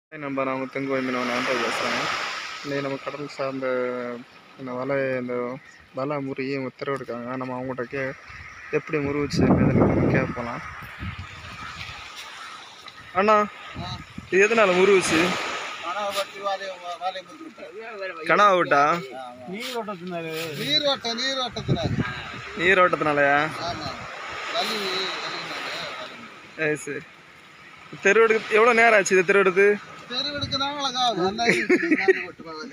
நம்ம நான் முத்தங்கோய் மீனவன் ஆண்டர் பேசுகிறேன் இன்னைக்கு நம்ம கடல் சார்ந்த இந்த வலை இந்த வலை முறிய உத்தரவு இருக்காங்க நம்ம அவங்கள்ட்ட கே எப்படி முறிவுச்சு நம்ம கேட்பலாம் அண்ணா இது எதனால முறிவுச்சு கனவா விட்டா நீரோட்டத்தினாரு நீரோட்ட நீரோட்டத்தினாரு நீரோட்டத்தினாலயா ஆமா வலி வலினால ஏ சரி தெருவெடுக்கு எவ்வளோ நேரம் ஆச்சு இது தெருவெடுத்து தெருவெடுக்கு தான் அழகாகும் அண்ணா கொட்டு போவேன்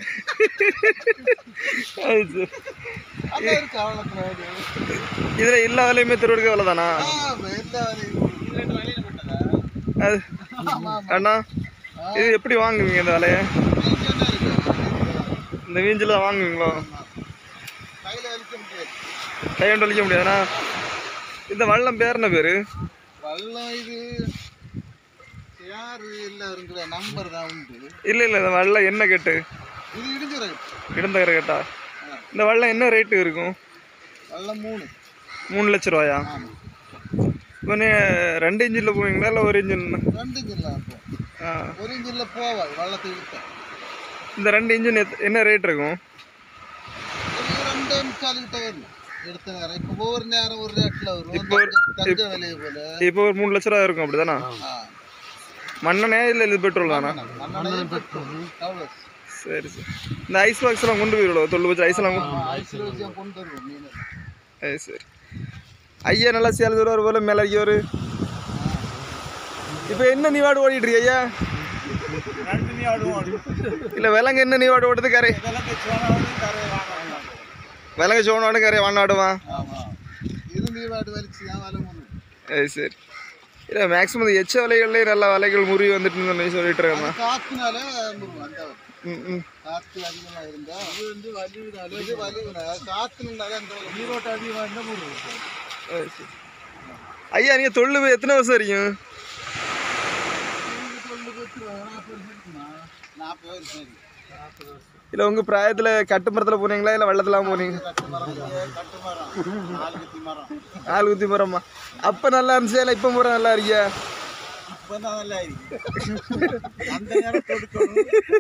அது சரி அங்க இருக்கு அவ்வளோ இதில் எல்லா வேலையுமே தெருவெடுக்க அவ்வளோதானா ஆமா எல்லா வலியும் வழியில போட்டதா அது ஆமா அண்ணா இது எப்படி வாங்குவீங்க இந்த வலையை நீங்க என்ன இருக்கு இந்த வீஞ்சில் தான் வாங்குவீங்களோ கையில வலிக்க முடியாது கையாண்டு வலிக்க முடியாதுண்ணா இந்த வள்ளம் பேர் என்ன பேர் வல்லம் இது யாரு எல்லாருங்கிற நம்பர் தான் உண்டு இல்லை இல்லை இந்த வள்ளம் என்ன கேட்டு இது இடிஞ்சிருக்கு இடந்தகர கேட்டா இந்த வள்ளம் என்ன ரேட்டு இருக்கும் வல்லம் மூணு மூணு லட்ச ரூபாயா ஆமா இப்போ நீ ரெண்டு இன்ஜினில் போவீங்களா இல்லை ஒரு இன்ஜின் ரெண்டு இன்ஜின்ல அப்போ ஆ ஒரு இன்ஜின்ல போவாது வள்ளத்தை இழுத்த இந்த ரெண்டு இன்ஜின் எத் என்ன ரேட் இருக்கும் ஒரு ரெண்டே முக்கால் கிட்ட வரும் எடுத்த நேரம் இப்போ ஒவ்வொரு நேரம் ஒரு ரேட்ல வரும் இப்போ ஒரு- தங்க- தங்க விலையை போல இப்போ ஒரு மூணு லட்ச ரூபா இருக்கும் அப்படி தானே ஆ. மண்ணனே இல்லை இது பெட்ரோல் தானா மண்ணெண்ணெய் பெட்ரோல். அவ்வளோ. சரி சரி இந்த ஐஸ் பாக்ஸ் எல்லாம் கொண்டு போயிடுவோம் தொழில் வச்சு ஐஸ் எல்லாம் கொண்டு ஐஸ்ல வச்சு கொண்டு வருவோம் மீன் சரி சரி ஐயா நல்லா சேலம் சொல்லுவார் போல மேலே ஐயோரு இப்போ என்ன நீவாடு ஓடிட்டு இருக்கு ஐயா ரெண்டு நீ ஆடுவோம் இல்லை விலங்கு என்ன நீவாடு ஓடுது கரை இதெல்லாம் சோனாவது கரை வாங்க விலங்கு சோனாடு கரை வாண்டாடுவான் ஆமா இது நீவாடு வலிச்சு தான் வலை முன்னு சரி சரி இல்லை மேக்ஸிமம் இந்த எச்ச வலைகள்லேயே நல்ல வலைகள் முறி வந்துட்டு இருந்தோம்னு சொல்லிட்டு இருக்காங்க காத்துனால முருகும் அந்த வலி. ம் ம் காத்து அதிகமா இருந்தா இது வந்து வலிவுனால இது வலிவுனால காத்துனால அந்த வலி. நீரோட்டம் அதிகமாக இருந்தால் போடுவோம் சரி, சரி. ஐயா நீங்கள் தொழில் போய் எத்தனை வருஷம் வரைக்கும் இது சொல்லு பெற்றுருவாங்க. நாற்பது வருஷம் இருக்குமா? நாற்பது வருஷம் இருக்கு. இல்லை உங்கள் பிராயத்தில் கட்டுமரத்தில் போனீங்களா இல்லை வெள்ளத்துலாம் போனீங்க கட்டு மரம் கட்டு மரம் நாலு கத்தி மரம் ஆள் ஊற்றி மரமா அப்போ நல்லா இருந்துச்சு இல்லை இப்போ முறை நல்லா இருக்கியா இப்பதான் நல்லா இருக்கு அந்த நேரம் தொடுக்கணும்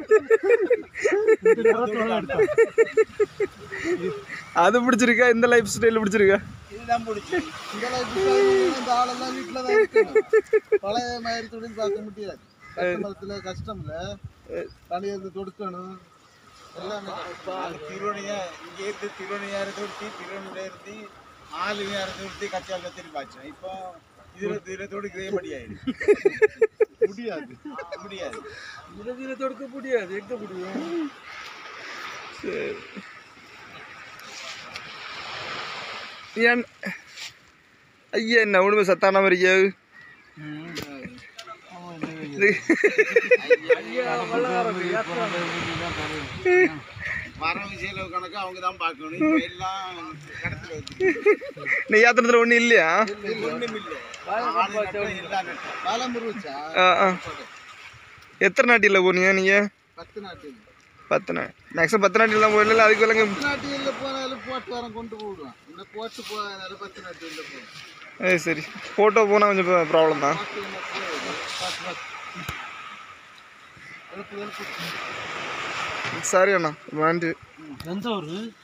அது பிடிச்சிருக்கா இந்த லைஃப் ஸ்டைல் பிடிச்சிருக்கா இதுதான் பிடிச்சி இந்த life style இந்த ஆளெல்லாம் வீட்டில் தான் இருக்கணும் பழைய மாதிரி தொழில் பார்க்க முடியாது கட்டுமரத்தில் கஷ்டம்ல தனி இருந்து தொடுக்கணும் எல்லாமே திருவணியா இங்கே இருந்து திருவணியாரை தொடுத்தி திருவணியில இருந்து ஆளுநரை தொடுத்தி கச்சால திரும்பி ஆச்சு இப்போ இதுல இதுல தொடுக்கவே முடியாது முடியாது முடியாது இதுல தொடுக்க முடியாது எங்க முடியும் சரி ஏன் ஐயா என்ன உடம்பு சத்தான மாதிரியா இது வரவு செலவு கணக்கு அவங்க தான் பார்க்கணும் இப்போ எல்லாம் கடத்துல வச்சு நீ யாத்திரத்தில் ஒன்றும் இல்லையா ஒண்ணும் இல்லை ஆளு நட்டா எல்லாம் நட்டா காலம் முருவச்சா ஆ ஆ எத்தனை நாட்டியில் போனீங்க நீங்கள் பத்து நாட்டு பத்து நாள் மேக்ஸிமம் பத்து நாட்டில் தான் போயிடல அதுக்கு விலங்கு பத்து நாட்டில் போனாலும் போட்டு வரம் கொண்டு போடுவான் இந்த போட்டு போனால பத்து நாட்டில் போகும் ஏ சரி ஃபோட்டோ போனால் கொஞ்சம் ப்ராப்ளம் தான் போட்டு என்ன போகுது பார்த்து பார்த்து எழுப்பு எழுப்பு சரி அண்ணா நன்றி எந்த ஊர்